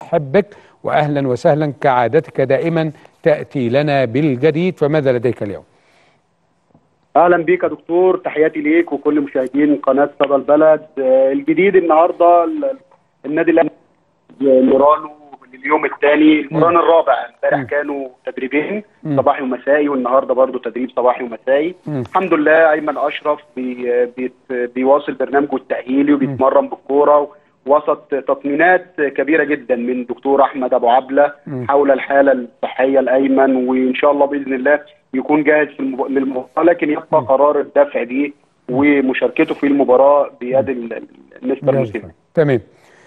نرحب بك واهلا وسهلا كعادتك دائما تاتي لنا بالجديد فماذا لديك اليوم؟ اهلا بيك يا دكتور تحياتي ليك وكل مشاهدين قناه صدى البلد آه، الجديد النهارده ال- النادي الاهلي ميرانو لليوم الثاني المران الرابع امبارح كانوا تدريبين مم. صباحي ومسائي والنهارده برضو تدريب صباحي ومسائي مم. الحمد لله ايمن اشرف بي بي بيواصل برنامجه التاهيلي وبيتمرن بالكوره وسط تطمينات كبيره جدا من دكتور احمد ابو عبله مم. حول الحاله الصحيه لايمن وان شاء الله باذن الله يكون جاهز في المب- للمباراه لكن يبقى قرار الدفع دي ومشاركته في المباراه بيد ال- ال- مستر جاهز مسلم فعلا. تمام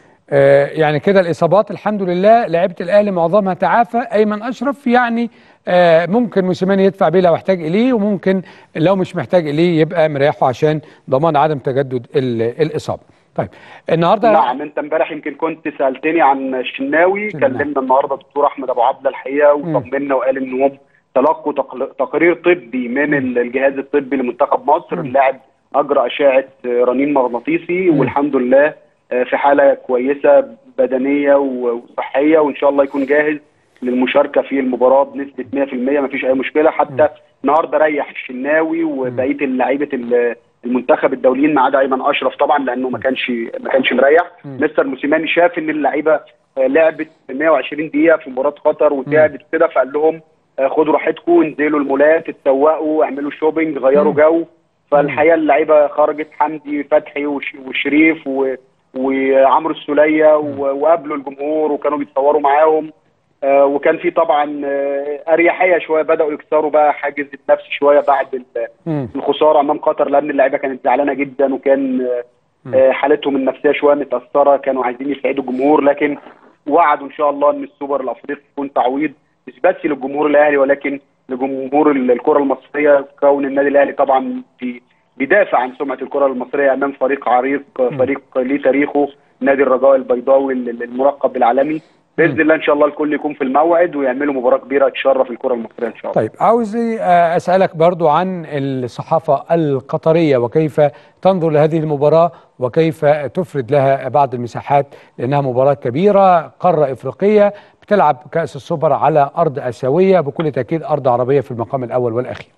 آه يعني كده الاصابات الحمد لله لعيبه الاهلي معظمها تعافى ايمن اشرف يعني آه ممكن موسيماني يدفع بيه لو احتاج اليه وممكن لو مش محتاج اليه يبقى مريحه عشان ضمان عدم تجدد ال- الاصابه طيب النهارده نعم انت امبارح يمكن كنت سالتني عن الشناوي شناوي. كلمنا النهارده دكتور احمد ابو عبله الحقيقه وطمنا وقال انهم تلقوا تقل- تقرير طبي من ال- الجهاز الطبي لمنتخب مصر اللاعب اجرى اشعه رنين مغناطيسي مم. والحمد لله آه، في حاله كويسه بدنيه و- وصحيه وان شاء الله يكون جاهز للمشاركه في المباراه بنسبه 100% ما فيش اي مشكله حتى النهارده ريح الشناوي وبقيه اللعيبه ال- المنتخب الدوليين ما عدا ايمن اشرف طبعا لانه ما كانش ما كانش مريح مستر موسيماني شاف ان اللعيبه آه، لعبت 120 دقيقه في مباراه قطر وتعبت كده فقال لهم آه، خدوا راحتكم انزلوا المولات اتسوقوا اعملوا شوبينج غيروا جو فالحقيقه اللعيبه خرجت حمدي فتحي وش- وشريف و- وعمرو السوليه و- وقابلوا الجمهور وكانوا بيتصوروا معاهم آه، وكان في طبعا آه، اريحيه شويه بداوا يكسروا بقى حاجز النفس شويه بعد ال- مم. الخساره امام قطر لان اللعيبه كانت زعلانه جدا وكان آه، آه، حالتهم النفسيه شويه متاثره كانوا عايزين يسعدوا الجمهور لكن وعدوا ان شاء الله ان السوبر الافريقي يكون تعويض مش بس للجمهور الاهلي ولكن لجمهور ال- الكره المصريه كون النادي الاهلي طبعا في بيدافع عن سمعه الكره المصريه امام فريق عريق فريق ليه تاريخه نادي الرجاء البيضاوي ال- الملقب بالعالمي باذن الله ان شاء الله الكل يكون في الموعد ويعملوا مباراه كبيره تشرف الكره المصريه ان شاء الله طيب عاوز آه، اسالك برضو عن الصحافه القطريه وكيف تنظر لهذه المباراه وكيف تفرد لها بعض المساحات لانها مباراه كبيره قاره افريقيه بتلعب كاس السوبر على ارض اسيويه بكل تاكيد ارض عربيه في المقام الاول والاخير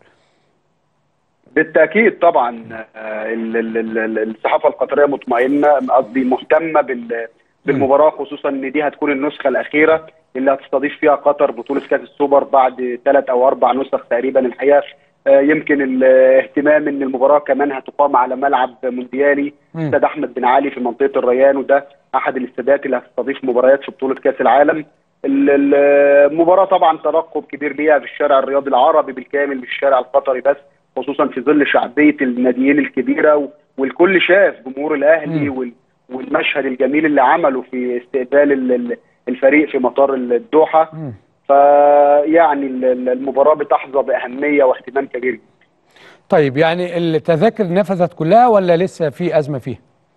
بالتاكيد طبعا آه، ال- ال- ال- ال- الصحافه القطريه مطمئنه قصدي مهتمه بال- بالمباراه خصوصا ان دي هتكون النسخه الاخيره اللي هتستضيف فيها قطر بطوله كاس السوبر بعد ثلاث او اربع نسخ تقريبا الحقيقه آه، يمكن الاهتمام ان المباراه كمان هتقام على ملعب مونديالي مم. استاد احمد بن علي في منطقه الريان وده احد الاستادات اللي هتستضيف مباريات في بطوله كاس العالم ال- ال- المباراه طبعا ترقب كبير ليها في الشارع الرياضي العربي بالكامل مش الشارع القطري بس خصوصا في ظل شعبيه الناديين الكبيره و- والكل شاف جمهور الاهلي مم. وال- والمشهد الجميل اللي عمله في استقبال ال- ال- الفريق في مطار الدوحه مم. فيعني ال- ال- المباراه بتحظى باهميه واهتمام كبير جدا. طيب يعني التذاكر نفذت كلها ولا لسه في ازمه فيها؟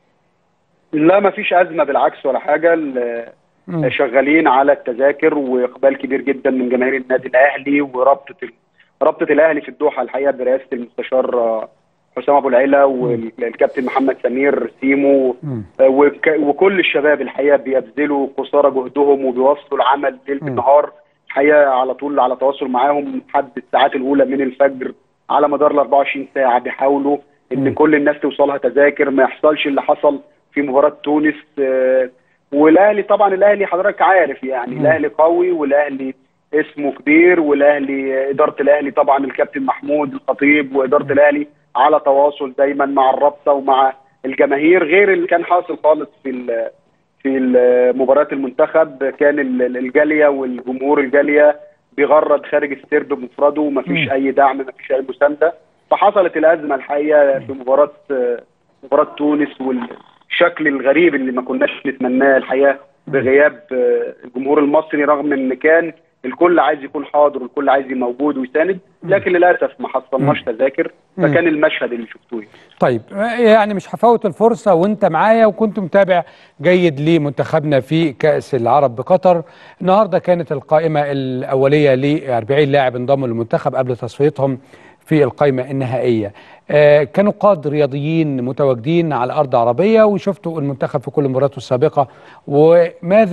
لا ما فيش ازمه بالعكس ولا حاجه ال- مم. شغالين على التذاكر واقبال كبير جدا من جماهير النادي الاهلي ورابطه ال- رابطه الاهلي في الدوحه الحقيقه برئاسه المستشار آه، حسام ابو العلا والكابتن محمد سمير سيمو مم. آه، وك- وكل الشباب الحقيقه بيبذلوا قصارى جهدهم وبيواصلوا العمل ليل مم. بالنهار الحقيقه على طول على تواصل معاهم لحد الساعات الاولى من الفجر على مدار ال 24 ساعه بيحاولوا ان مم. كل الناس توصلها تذاكر ما يحصلش اللي حصل في مباراه تونس آه، والاهلي طبعا الاهلي حضرتك عارف يعني مم. الاهلي قوي والاهلي اسمه كبير والاهلي اداره الاهلي طبعا الكابتن محمود الخطيب واداره الاهلي على تواصل دايما مع الرابطه ومع الجماهير غير اللي كان حاصل خالص في ال- في ال- مباراه المنتخب كان ال- ال- الجاليه والجمهور الجاليه بيغرد خارج السرب بمفرده ومفيش مم. اي دعم مفيش اي مسانده فحصلت الازمه الحقيقه في مباراه مباراه تونس والشكل الغريب اللي ما كناش نتمناه الحقيقه بغياب آه، الجمهور المصري رغم ان كان الكل عايز يكون حاضر والكل عايز يبقى موجود ويساند لكن للاسف ما حصلناش تذاكر مم. فكان المشهد اللي شفتوه يعني. طيب يعني مش هفوت الفرصة وانت معايا وكنت متابع جيد لمنتخبنا في كأس العرب بقطر النهاردة كانت القائمة الأولية ل 40 لاعب انضموا للمنتخب قبل تصفيتهم في القائمة النهائية آه، كانوا قاد رياضيين متواجدين على أرض عربية وشفتوا المنتخب في كل مباراته السابقة وماذا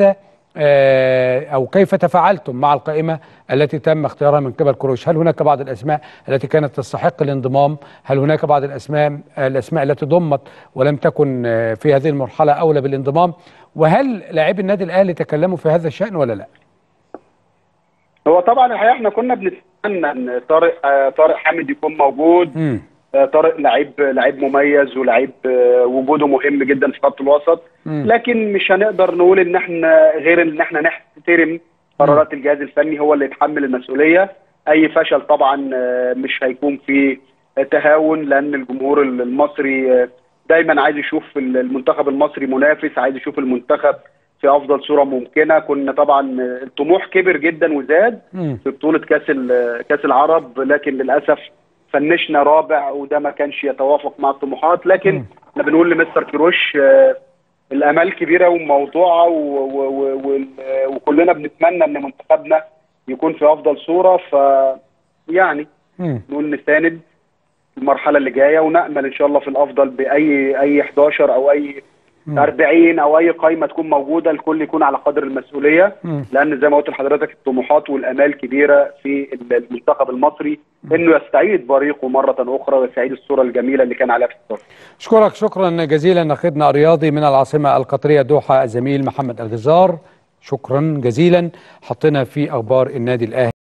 آه، او كيف تفاعلتم مع القائمه التي تم اختيارها من قبل كروش هل هناك بعض الاسماء التي كانت تستحق الانضمام هل هناك بعض الاسماء الاسماء التي ضمت ولم تكن آه، في هذه المرحله اولى بالانضمام وهل لاعبي النادي الاهلي تكلموا في هذا الشان ولا لا هو طبعا الحقيقه احنا كنا بنتمنى ان طارق آه، طارق حامد يكون موجود مم. آه، طارق لعيب لعيب مميز ولعيب آه، وجوده مهم جدا في خط الوسط مم. لكن مش هنقدر نقول ان احنا غير ان احنا نحترم قرارات الجهاز الفني هو اللي يتحمل المسؤوليه اي فشل طبعا آه، مش هيكون في تهاون لان الجمهور المصري آه، دايما عايز يشوف المنتخب المصري منافس عايز يشوف المنتخب في افضل صوره ممكنه كنا طبعا آه، الطموح كبر جدا وزاد مم. في بطوله كاس ال- كاس العرب لكن للاسف فنشنا رابع وده ما كانش يتوافق مع الطموحات لكن مم. احنا بنقول لمستر كروش آه، الامال كبيره وموضوعه و- و- و- وال- وكلنا بنتمنى ان منتخبنا يكون في افضل صوره ف يعني مم. نقول نساند المرحله اللي جايه ونامل ان شاء الله في الافضل باي اي 11 او اي 40 او اي قائمه تكون موجوده الكل يكون على قدر المسؤوليه مم. لان زي ما قلت لحضرتك الطموحات والامال كبيره في المنتخب المصري انه يستعيد بريقه مره اخرى ويستعيد الصوره الجميله اللي كان عليها في الصف اشكرك شكرا جزيلا ناخدنا الرياضي من العاصمه القطريه دوحه الزميل محمد الغزار شكرا جزيلا حطينا في اخبار النادي الاهلي